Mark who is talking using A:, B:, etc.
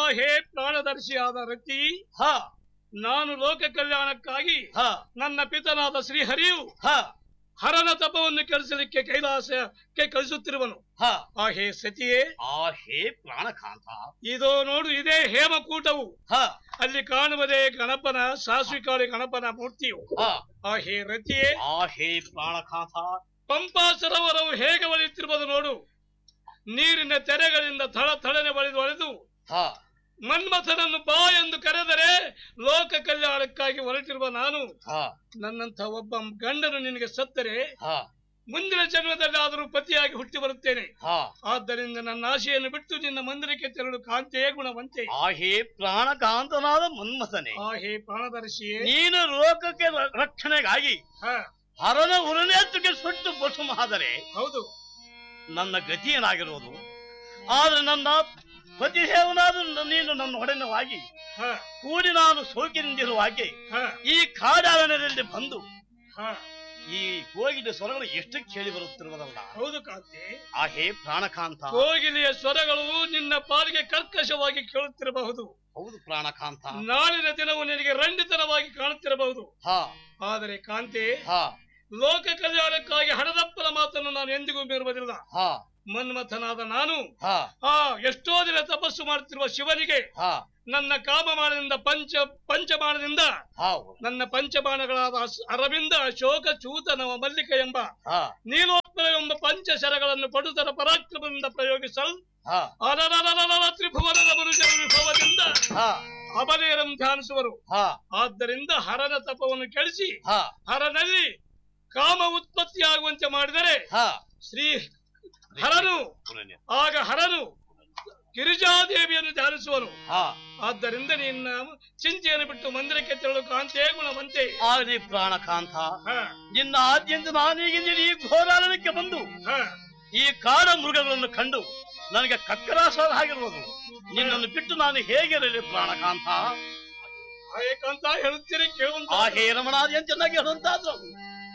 A: ಹೇ ಪ್ರಾಣದರ್ಶಿಯಾದ ರತಿ
B: ಹ
A: ನಾನು ಲೋಕ ಕಲ್ಯಾಣಕ್ಕಾಗಿ
B: ಹ
A: ನನ್ನ ಪಿತನಾದ ಶ್ರೀಹರಿಯು
B: ಹ
A: ಹರನ ತಪವನ್ನು ಕೆಳಿಸಲಿಕ್ಕೆ ಕೈಲಾಸಕ್ಕೆ ಕಳಿಸುತ್ತಿರುವನು
B: ಹ
A: ಆ ಹೇ ಸತಿಯೇ
B: ಆ ಹೇ ಪ್ರಾಣಕಾಂತ
A: ಇದೋ ನೋಡು ಇದೇ ಹೇಮಕೂಟವು
B: ಹ
A: ಅಲ್ಲಿ ಕಾಣುವುದೇ ಗಣಪನ ಸಾಸ್ವಿಕಾಳಿ ಗಣಪನ ಮೂರ್ತಿಯು
B: ಹ
A: ಆ ಹೇ ರತಿಯೇ
B: ಆ ಹೇ ಪ್ರಾಣಕಾಂತ
A: ಪಂಪಾ ಸರೋವರವು ಹೇಗೆ ಒಳೆಯುತ್ತಿರುವುದು ನೋಡು ನೀರಿನ ತೆರೆಗಳಿಂದ ಥಳ ಥಳನೆ ಒಳೆದು ಒಳೆದು
B: ಹ
A: ಮನ್ಮಥನನ್ನು ಬಾ ಎಂದು ಕರೆದರೆ ಲೋಕ ಕಲ್ಯಾಣಕ್ಕಾಗಿ ಹೊರಟಿರುವ ನಾನು
B: ಹ
A: ನನ್ನಂಥ ಒಬ್ಬ ಗಂಡನು ನಿನಗೆ ಸತ್ತರೆ
B: ಹ
A: ಮುಂದಿನ ಜನ್ಮದಲ್ಲಿ ಆದರೂ ಪತಿಯಾಗಿ ಹುಟ್ಟಿ ಬರುತ್ತೇನೆ
B: ಹ
A: ಆದ್ದರಿಂದ ನನ್ನ ಆಶೆಯನ್ನು ಬಿಟ್ಟು ನಿನ್ನ ಮಂದಿರಕ್ಕೆ ತೆರಳು ಕಾಂತೆಯೇ ಗುಣವಂತೆ
B: ಆ ಹೇ ಪ್ರಾಣಕಾಂತನಾದ ಮನ್ಮಥನೆ
A: ಆ ಹೇ ಪ್ರಾಣದರ್ಶಿಯೇ
B: ನೀನು ಲೋಕಕ್ಕೆ ರ- ರಕ್ಷಣೆಗಾಗಿ
A: ಹ,
B: ಹರನ ಉರುನೇತಕ್ಕೆ ಸುಟ್ಟು ಭಸ್ಮಾದರೆ
A: ಹೌದು
B: ನನ್ನ ಗತಿ ಏನಾಗಿರುವುದು ಆದ್ರೆ ನನ್ನ ಪತಿದೇವನಾದ ನೀನು ನನ್ನ ಒಡನವಾಗಿ
A: ಹ,
B: ಕೂಡಿ ನಾನು ಸೋಕಿನಿಂದಿರುವ ಹಾಗೆ
A: ಹ,
B: ಈ ಕಾಡಾರಣ್ಯದಲ್ಲಿ ಬಂದು
A: ಹ,
B: ಈ ಕೋಗಿಲ ಸ್ವರಗಳು ಎಷ್ಟು ಕೇಳಿ ಬರುತ್ತಿರುವುದಲ್ಲ
A: ಹೌದು ಕಾಂತೆ
B: ಆ ಹೇ ಪ್ರಾಣಕಾಂತ
A: ಕೋಗಿಲೆಯ ಸ್ವರಗಳು ನಿನ್ನ ಪಾಲಿಗೆ ಕರ್ಕಶವಾಗಿ ಕೇಳುತ್ತಿರಬಹುದು
B: ಹೌದು ಪ್ರಾಣಕಾಂತ
A: ನಾಳಿನ ದಿನವು ನಿನಗೆ ರಂಡಿತನವಾಗಿ ಕಾಣುತ್ತಿರಬಹುದು
B: ಹ
A: ಆದರೆ ಕಾಂತೆ
B: ಹ
A: ಲೋಕ ಕಲ್ಯಾಣಕ್ಕಾಗಿ ಹಣದಪ್ಪನ ಮಾತನ್ನು ನಾನು ಎಂದಿಗೂ ಮೀರುವುದಿಲ್ಲ
B: ಹ
A: ಮನ್ಮಥನಾದ ನಾನು
B: ಹ
A: ಆ ಎಷ್ಟೋ ದಿನ ತಪಸ್ಸು ಮಾಡುತ್ತಿರುವ ಶಿವನಿಗೆ
B: ಹ
A: ನನ್ನ ಕಾಮಮಾನದಿಂದ ಪಂಚ ಪಂಚಬಾಣದಿಂದ
B: ಹ
A: ನನ್ನ ಪಂಚಬಾಣಗಳಾದ ಅಸ್- ಅರವಿಂದ ಅಶೋಕ ಚೂತ ನವ ಮಲ್ಲಿಕ ಎಂಬ
B: ಹ
A: ನೀಲೋತ್ಪಲ ಎಂಬ ಪಂಚಶರಗಳನ್ನು ಪಡುತರ ಪರಾಕ್ರಮದಿಂದ ಪ್ರಯೋಗಿಸಲ್
B: ಹ
A: ಅರರರರರ ತ್ರಿಭುವನದ ಮನುಜರ ವಿಭವದಿಂದ
B: ಹ
A: ಅಬಲೇರಂ ಧ್ಯಾನಿಸುವರು
B: ಹ
A: ಆದ್ದರಿಂದ ಹರನ ತಪವನ್ನು ಕೆಡಿಸಿ
B: ಹ
A: ಹರನಲ್ಲಿ ಕಾಮ ಉತ್ಪತ್ತಿಯಾಗುವಂತೆ ಮಾಡಿದರೆ
B: ಹ
A: ಶ್ರೀ ಹರನು ಆಗ ಹರನು ಗಿರಿಜಾದೇವಿಯನ್ನು ಧ್ಯಾನಿಸುವನು
B: ಹ
A: ಆದ್ದರಿಂದ ನಿನ್ನ ಚಿಂತೆಯನ್ನು ಬಿಟ್ಟು ಮಂದಿರಕ್ಕೆ ತೆರಳು ಕಾಂತೆ ಗುಣವಂತೆ
B: ಆಗಲಿ ಪ್ರಾಣಕಾಂತ
A: ಹ,
B: ನಿನ್ನ ಆದ್ಯಂತ ನಾನೀಗ ನೀನು ಈ ಘೋರಾರಣ್ಯಕ್ಕೆ ಬಂದು
A: ಹ,
B: ಈ ಕಾಡ ಮೃಗಗಳನ್ನು ಕಂಡು ನನಗೆ ಕಕ್ಕರಾಸದ ಆಗಿರುವುದು ನಿನ್ನನ್ನು ಬಿಟ್ಟು ನಾನು ಹೇಗಿರಲಿ ಪ್ರಾಣಕಾಂತ
A: ಆ ಏಕಾಂತ ಹೇಳುತ್ತೀರಿ ಕೇಳುವಂತ
B: ಆ ಹೇ ರಮಣಾದಿ ಅಂತ ಚೆನ್ನಾಗಿ ಹೇಳುವಂತಾದ್ರು